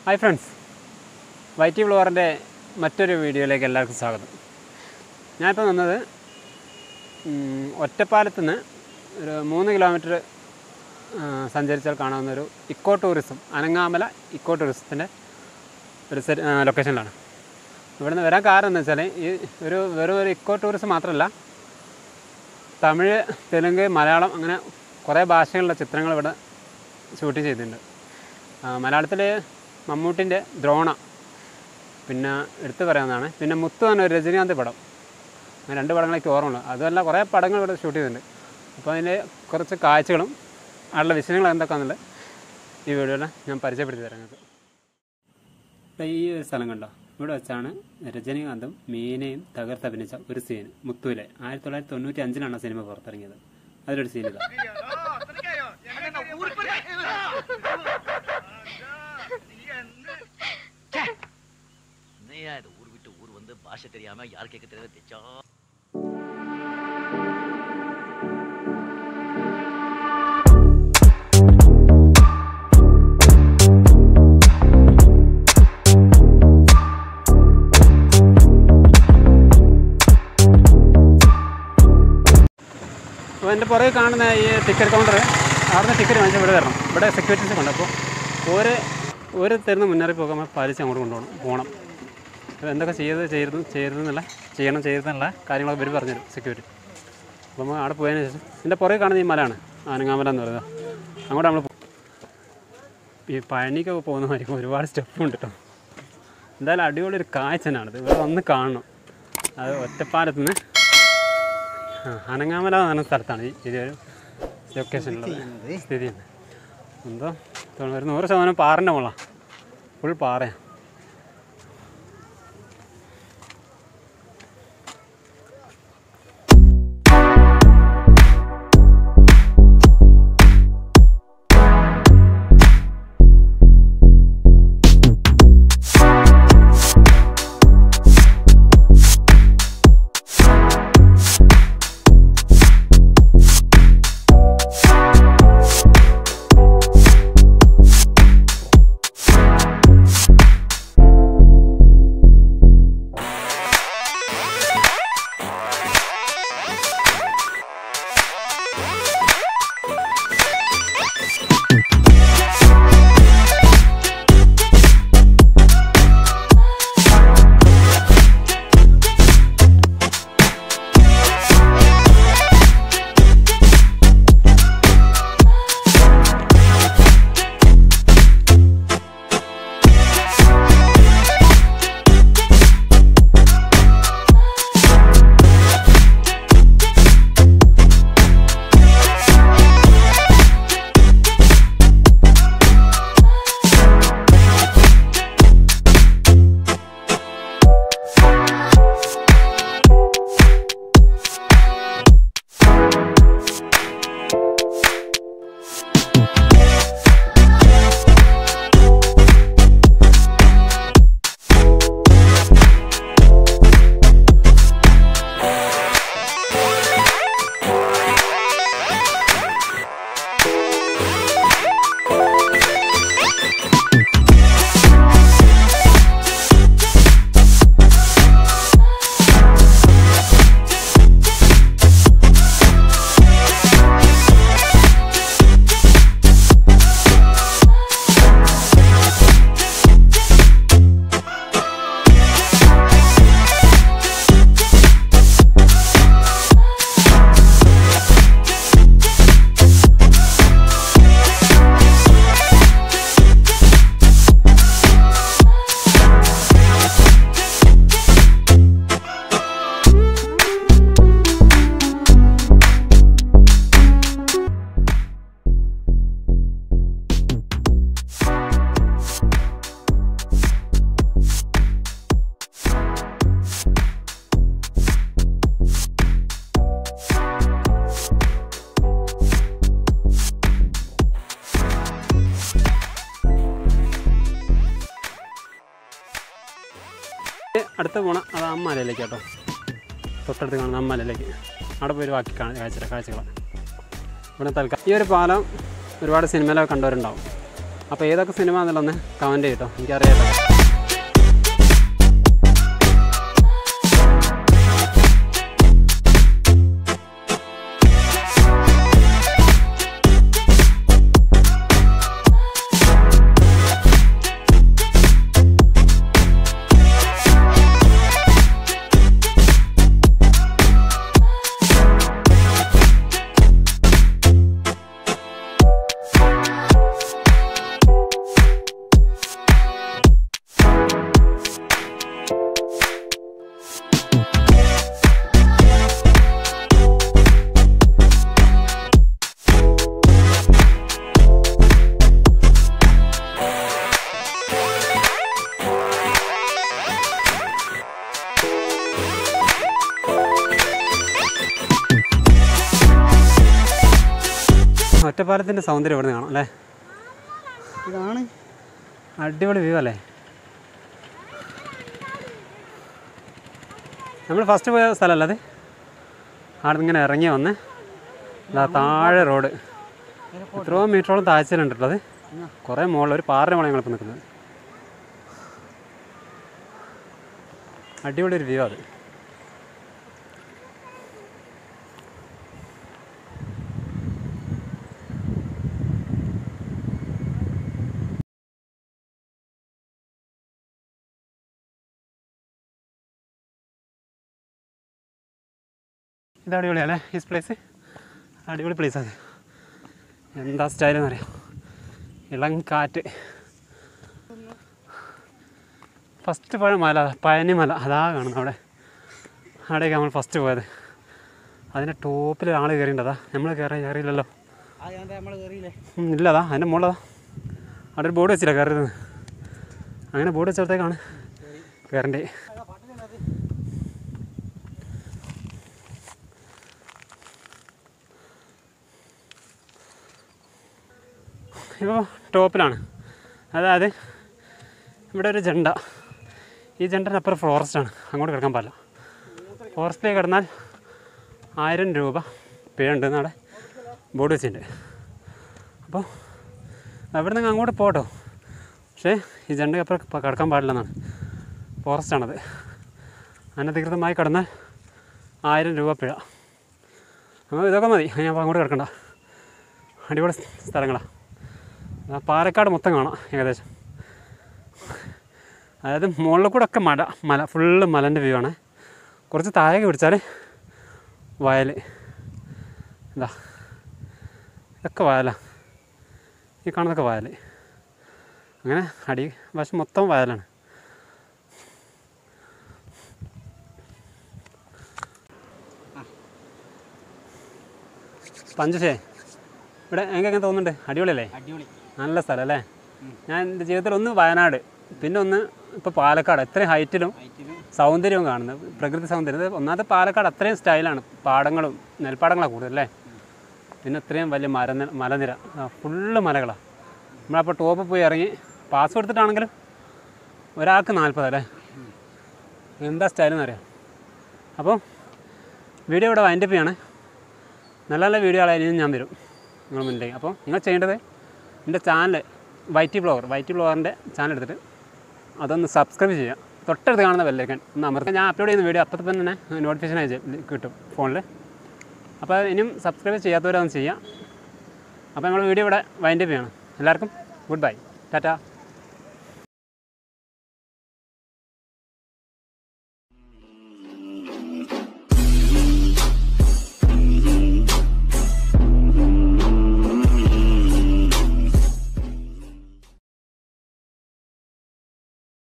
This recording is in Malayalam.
ഹായ് ഫ്രണ്ട്സ് വൈറ്റി ഫ്ലോറിൻ്റെ മറ്റൊരു വീഡിയോയിലേക്ക് എല്ലാവർക്കും സ്വാഗതം ഞാനിപ്പോൾ വന്നത് ഉം, ഒറ്റപ്പാലത്ത് നിന്ന് ഒരു മൂന്ന് കിലോമീറ്റർ സഞ്ചരിച്ചാൽ കാണാവുന്ന ഒരു ഇക്കോ ടൂറിസം അനങ്ങാമല ഇക്കോ ടൂറിസത്തിൻ്റെ ഒരു സെറ്റ് ലൊക്കേഷനിലാണ് ഇവിടുന്ന് വരാൻ കാരണം എന്ന് വെച്ചാൽ ഈ ഒരു വെറും ഒരു ഇക്കോ ടൂറിസം മാത്രമല്ല തമിഴ് തെലുങ്ക് മലയാളം അങ്ങനെ കുറേ ഭാഷകളിലുള്ള ചിത്രങ്ങൾ ഇവിടെ ഷൂട്ട് ചെയ്തിട്ടുണ്ട് മലയാളത്തിൽ മമ്മൂട്ടിൻ്റെ ദ്രോണ പിന്നെ എടുത്തു പറയാവുന്നതാണ് പിന്നെ മുത്ത് തന്നെ ഒരു രജനീകാന്ത് പടം അങ്ങനെ രണ്ട് പടങ്ങളൊക്കെ ഓർമ്മയുള്ളൂ അതുമല്ല കുറേ പടങ്ങൾ ഇവിടെ ഷൂട്ട് ചെയ്തിട്ടുണ്ട് അപ്പോൾ അതിൻ്റെ കുറച്ച് കാഴ്ചകളും അതിലുള്ള വിഷയങ്ങൾ എന്തൊക്കെയാണെന്നുള്ളത് ഈ വീഡിയോയിൽ ഞാൻ പരിചയപ്പെടുത്തി തരാം നിങ്ങൾക്ക് ദാ ഈ ഒരു സ്ഥലം കണ്ടോ ഇവിടെ വെച്ചാണ് രജനീകാന്തും മീനയും തകർത്തഭിനയിച്ച ഒരു സീൻ മുത്തൂലെ ആയിരത്തി തൊള്ളായിരത്തി തൊണ്ണൂറ്റി അഞ്ചിലാണ് സിനിമ പുറത്തിറങ്ങിയത് അതിലൊരു സീൻ ഇതാ என்னையா இது ஊர் விட்டு ஊர் வந்து பாஷை தெரியாம யார் கேட்க தெரியாத தெச்சா അപ്പോൾ എൻ്റെ പുറകെ കാണുന്ന ഈ ടിക്കറ്റ് കൗണ്ടർ അവിടുന്ന് ടിക്കറ്റ് വാങ്ങിച്ചാൽ ഇവിടെ വരണം ഇവിടെ സെക്യൂരിറ്റീസ് ഉണ്ട് അപ്പോൾ ഒരു ഒരു തരുന്ന മുന്നറിയിപ്പൊക്കെ നമ്മൾ പാലിച്ച് അങ്ങോട്ട് കൊണ്ടുപോകണം പോകണം അപ്പോൾ എന്തൊക്കെ ചെയ്ത് ചെയ്യരുത് ചെയ്യരുതെന്നുള്ള ചെയ്യണം ചെയ്യരുതെന്നുള്ള കാര്യങ്ങളൊക്കെ ഇവർ പറഞ്ഞുതരും സെക്യൂരിറ്റി അപ്പോൾ നമ്മൾ അവിടെ പോയതിന് ശേഷം എൻ്റെ പുറകെ കാണുന്ന ഈ മലയാണ് ആനങ്ങാമല എന്ന് പറയുന്നത് അങ്ങോട്ട് നമ്മൾ ഈ പഴനിക്കൊക്കെ പോകുന്ന മാതിരി ഒരുപാട് സ്റ്റെപ്പ് ഉണ്ട് കേട്ടോ എന്തായാലും അടിപൊളി ഒരു കാഴ്ച തന്നെയാണിത് ഇവിടെ വന്ന് കാണണം അത് ഒറ്റപ്പാലത്ത് നിന്ന് ആ, അനങ്ങാമല എന്ന് പറഞ്ഞ സ്ഥലത്താണ് ഈ ഇതൊരു ലൊക്കേഷനുള്ളത് സ്ഥിതി ചെയ്യുന്നത് എന്തോ തോന്നുന്നു ഒരു നൂറ് ശതമാനം പാറിൻ്റെ മുകളാണ് ഫുൾ പാറയാണ് അടുത്ത പോണ അത് അമ്മാലയിലേക്ക് കേട്ടോ തൊട്ടടുത്ത് കാണുന്ന അമ്മാലയിലേക്ക് അവിടെ പോയി ഒരു ബാക്കി കാണാൻ കാഴ്ച കാഴ്ചകൾ ഇവിടെ തൽക്കാലം ഈ ഒരു പാലം ഒരുപാട് സിനിമയിലൊക്കെ കണ്ടവരുണ്ടാവും അപ്പോൾ ഏതൊക്കെ സിനിമ എന്നുള്ളതൊന്ന് കമൻറ്റ് ചെയ്യട്ടോ എനിക്കറിയാലോ ഒറ്റപ്പാലത്തിൻ്റെ സൗന്ദര്യം ഇവിടെ നിന്ന് കാണാം അല്ലേ ഇതാണ് അടിപൊളി വ്യൂ അല്ലേ നമ്മൾ ഫസ്റ്റ് പോയ സ്ഥലമല്ല അത് അവിടെ നിന്ന് ഇങ്ങനെ ഇറങ്ങി വന്ന് ഇതാ താഴെ റോഡ് എത്രയോ മീറ്ററോളം താഴ്ചയിലുണ്ട് കേട്ടോ അത് കുറേ മുകളിൽ ഒരു പാറിൻ്റെ മുകളിൽ ഞങ്ങളിപ്പോൾ നിൽക്കുന്നത് അടിപൊളി ഒരു വ്യൂ അത് ഇത് അടിപൊളിയല്ലേ ഈ പ്ലേസ് അടിപൊളി പ്ലേസ് അത് എന്താ സ്റ്റൈൽ എന്ന് അറിയാം ഇളം കാറ്റ് ഫസ്റ്റ് പോയ മല പഴനി മല അതാ കാണുന്നത് അവിടെ അവിടേക്ക് നമ്മൾ ഫസ്റ്റ് പോയത് അതിൻ്റെ ടോപ്പിൽ ആൾ കയറിയിട്ടുണ്ടതാ നമ്മൾ കയറാൻ കയറിയില്ലല്ലോ ആ ഞാൻ നമ്മൾ കയറിയില്ലേ ഉം, ഇല്ലതാ അതിൻ്റെ മുകളിലതാ അവിടെ ഒരു ബോർഡ് വെച്ചില്ല കയറുന്നത് അങ്ങനെ ബോർഡ് വെച്ചിടത്തേക്കാണ് കയറേണ്ടത് ഇപ്പോൾ ടോപ്പിലാണ് അതായത് ഇവിടെ ഒരു ജണ്ട ഈ ജണ്ടൻ്റെ അപ്പുറം ഫോറസ്റ്റാണ് അങ്ങോട്ട് കിടക്കാൻ പാടില്ല ഫോറസ്റ്റിലേക്ക് കിടന്നാൽ ആയിരം രൂപ പിഴ ഉണ്ടെന്ന് അവിടെ ബോർഡ് വെച്ചിട്ടുണ്ട് അപ്പോൾ അവിടെ നിന്ന് അങ്ങോട്ട് പോട്ടോ പക്ഷേ ഈ ജണ്ട അപ്പുറം പ- കിടക്കാൻ പാടില്ലെന്നാണ് ഫോറസ്റ്റാണത് അനധികൃതമായി കടന്നാൽ ആയിരം രൂപ പിഴ അപ്പോൾ ഇതൊക്കെ മതി ഞാൻ അപ്പോൾ അങ്ങോട്ട് കിടക്കണ്ട അടിപൊളി സ്ഥലങ്ങളാണ് ആ പാലക്കാട് മൊത്തം കാണാം ഏകദേശം അതായത് മുകളിൽ കൂടെ ഒക്കെ മല മല ഫുള്ള് മലൻ്റെ വ്യൂ ആണ് കുറച്ച് താഴേക്ക് പിടിച്ചാൽ വയൽ ഇതാ ഇതൊക്കെ വയലാണ് ഈ കാണുന്നതൊക്കെ വയൽ അങ്ങനെ അടി വശം മൊത്തം വയലാണ് പഞ്ചശേ ഇവിടെ എനിക്കൊക്കെ തോന്നുന്നുണ്ട് അടിപൊളിയല്ലേ അടിപൊളി നല്ല സ്ഥലം അല്ലേ ഞാൻ എൻ്റെ ജീവിതത്തിൽ ഒന്ന് വയനാട് പിന്നെ ഒന്ന് ഇപ്പോൾ പാലക്കാട് ഇത്രയും ഹൈറ്റിലും ഹൈറ്റിലും സൗന്ദര്യവും കാണുന്നത് പ്രകൃതി സൗന്ദര്യം ഇത് ഒന്നാമത്തെ പാലക്കാട് അത്രയും സ്റ്റൈലാണ് പാടങ്ങളും നെൽപ്പാടങ്ങളാണ് കൂടുതൽ അല്ലേ പിന്നെ ഇത്രയും വലിയ മര മലനിര ഫുള്ള് മലകളാണ് നമ്മളപ്പോൾ ടോപ്പ് പോയി ഇറങ്ങി പാസ് കൊടുത്തിട്ടാണെങ്കിലും ഒരാൾക്ക് നാൽപ്പത് അല്ലേ എന്താ സ്റ്റൈലെന്ന് അറിയാം അപ്പോൾ വീഡിയോ ഇവിടെ വൈൻഡപ്പ് ചെയ്യാണ് നല്ല നല്ല വീഡിയോകളായിരിക്കും ഞാൻ വരും നിങ്ങൾ മുന്നിലേക്ക് അപ്പോൾ നിങ്ങൾ ചെയ്യേണ്ടത് എൻ്റെ ചാനൽ വൈറ്റി ബ്ലോഗർ വൈറ്റി ബ്ലോഗറിൻ്റെ ചാനൽ എടുത്തിട്ട് അതൊന്ന് സബ്സ്ക്രൈബ് ചെയ്യുക തൊട്ടടുത്ത് കാണുന്ന ബെല്ലേക്കൻ ഒന്ന് അമർത്തി ഞാൻ അപ്ലോഡ് ചെയ്യുന്ന വീഡിയോ അപ്പോൾ തന്നെ നോട്ടിഫിക്കേഷൻ അയച്ച് കിട്ടും ഫോണിൽ അപ്പോൾ ഇനിയും സബ്സ്ക്രൈബ് ചെയ്യാത്തവരതൊന്ന് ചെയ്യാം അപ്പോൾ നമ്മൾ വീഡിയോ ഇവിടെ വൈൻഡപ്പ് ചെയ്യണം എല്ലാവർക്കും ഗുഡ് ബൈ ടാറ്റ